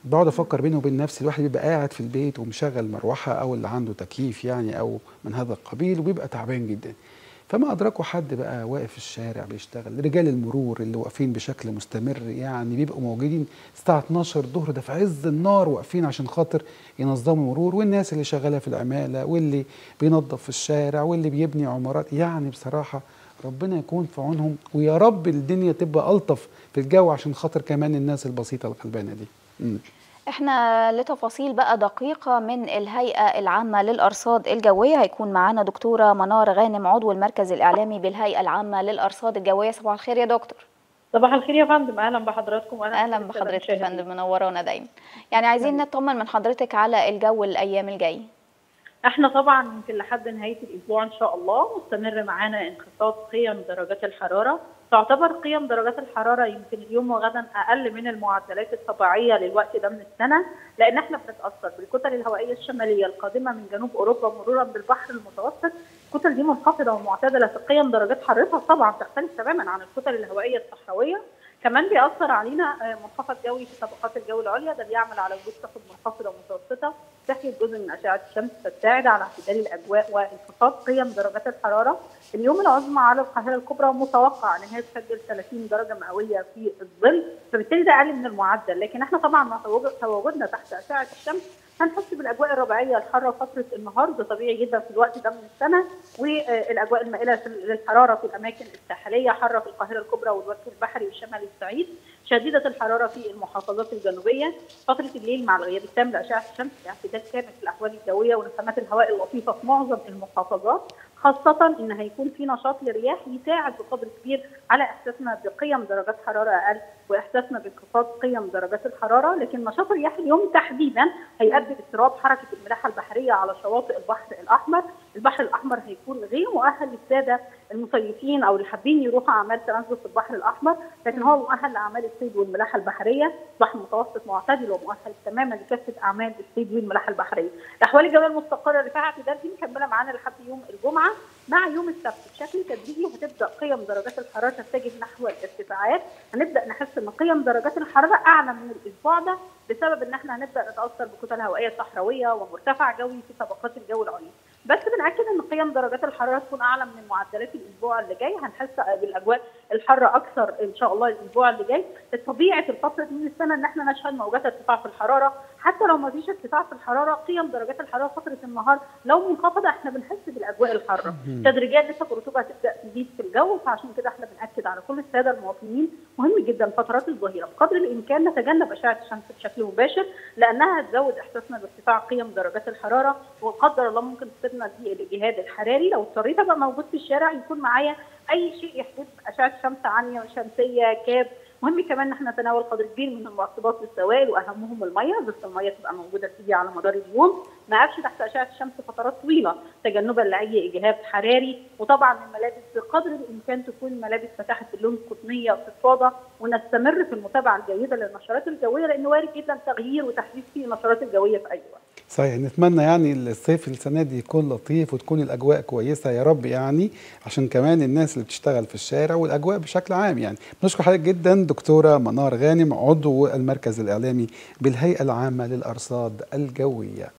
باقعد افكر بيني وبين نفسي الواحد بيبقى قاعد في البيت ومشغل مروحه او اللي عنده تكييف يعني او من هذا القبيل وبيبقى تعبان جدا فما ادركوا حد بقى واقف في الشارع بيشتغل رجال المرور اللي واقفين بشكل مستمر يعني بيبقوا موجودين الساعه 12 الظهر ده في عز النار واقفين عشان خاطر ينظموا المرور والناس اللي شغاله في العماله واللي بينظف في الشارع واللي بيبني عمارات يعني بصراحه ربنا يكون في عونهم ويا رب الدنيا تبقى الطف في الجو عشان خاطر كمان الناس البسيطه الغلبانه دي مم. احنا لتفاصيل بقى دقيقة من الهيئة العامة للأرصاد الجوية هيكون معانا دكتورة منار غانم عضو المركز الإعلامي بالهيئة العامة للأرصاد الجوية صباح الخير يا دكتور صباح الخير يا فندم اهلا بحضراتكم واهلا أهلا بالسادة بحضرتك يا المشاهدين. فندم منورانا دايما يعني عايزين نطمن من حضرتك على الجو الأيام الجاية احنا طبعا يمكن لحد نهايه الاسبوع ان شاء الله مستمر معانا انخفاض قيم درجات الحراره تعتبر قيم درجات الحراره يمكن اليوم وغدا اقل من المعدلات الطبيعيه للوقت ده من السنه لان احنا بنتاثر بالكتل الهوائيه الشماليه القادمه من جنوب اوروبا مرورا بالبحر المتوسط الكتل دي منخفضه ومعتدله في قيم درجات حرارتها طبعا تختلف تماما عن الكتل الهوائيه الصحراويه كمان بيأثر علينا آه، منخفض جوي في طبقات الجو العليا ده بيعمل على وجود سحب منخفضه ومتوسطه تحيي جزء من اشعه الشمس فتساعد على اعتدال الاجواء وانخفاض قيم درجات الحراره اليوم العظمى على القاهره الكبرى متوقع ان هي تسجل 30 درجه مئويه في الظل فبالتالي ده اقل من المعدل لكن احنا طبعا مع تواجد- تواجدنا تحت اشعه الشمس هنحس بالاجواء الربيعيه الحاره فتره النهار ده طبيعي جدا في الوقت ده من السنه والاجواء المائله في- للحراره في الاماكن الساحليه حاره في القاهره الكبرى والوجه البحري وشمال الصعيد شديده الحراره في المحافظات الجنوبيه فتره الليل مع الغياب التام لاشعه الشمس اعتدال كامل في الاحوال الجويه ونسمات الهواء اللطيفه في معظم المحافظات خاصة إن هيكون في نشاط للرياح يساعد بقدر كبير على إحساسنا بقيم درجات حرارة أقل وإحساسنا بانخفاض قيم درجات الحرارة، لكن نشاط الرياح اليوم تحديدا هيؤدي لاضطراب حركة الملاحة البحرية على شواطئ البحر الأحمر، البحر الأحمر هيكون غير مؤهل للسادة المصيفين أو اللي حابين يروحوا أعمال تنزل في البحر الأحمر، لكن هو مؤهل لأعمال الصيد والملاحة البحرية، بحر متوسط معتدل ومؤهل تماما لكافة أعمال الصيد والملاحة البحرية. الأحوال الجوية المستقرة اللي فيها اعتدال دي مكملة معانا لحد يوم الجمعة مع يوم السبت بشكل تدريجي هتبدا قيم درجات الحراره تتجه نحو الارتفاعات هنبدا نحس ان قيم درجات الحراره اعلى من الاسبوع ده بسبب ان احنا هنبدا نتاثر بكتل هوائيه صحراويه ومرتفع جوي في طبقات الجو العليا بس بنأكد ان قيم درجات الحراره تكون اعلى من معدلات الاسبوع اللي جاي هنحس بالاجواء الحاره اكثر ان شاء الله الاسبوع اللي جاي طبيعه الفتره دي من السنه ان احنا نشهد موجات ارتفاع في الحراره حتى لو ما فيش ارتفاع في الحراره قيم درجات الحراره فتره النهار لو منخفضه احنا بنحس بالاجواء الحاره تدريجيا نسب الرطوبه هتبدا تزيد في الجو فعشان كده احنا بناكد على كل الساده المواطنين مهم جدا فترات الظهيره بقدر الامكان نتجنب اشعه الشمس بشكل مباشر لانها هتزود احساسنا بارتفاع قيم درجات الحراره وقدر الله ممكن تصيبنا بالاجهاد الحراري لو اضطريت ابقى موجود في الشارع يكون معايا اي شيء يحجب اشعه شمس عني شمسيه كاب مهم كمان ان احنا نتناول قدر كبير من المرطبات والسوائل واهمهم الميه بس الميه تبقى موجوده تيجي على مدار اليوم ما اقفش تحت اشعه الشمس فترات طويله تجنبا لاي اجهاد حراري وطبعا الملابس بقدر الامكان تكون ملابس فتحه اللون القطنيه فضفاضه ونستمر في المتابعه الجيده للنشرات الجويه لان وارد جدا تغيير وتحديث في النشرات الجويه في اي وقت. صحيح نتمنى يعني الصيف السنه دي يكون لطيف وتكون الاجواء كويسه يا رب يعني عشان كمان الناس اللي بتشتغل في الشارع والاجواء بشكل عام يعني بنشكر حضرتك جدا دكتوره منار غانم عضو المركز الاعلامي بالهيئه العامه للارصاد الجويه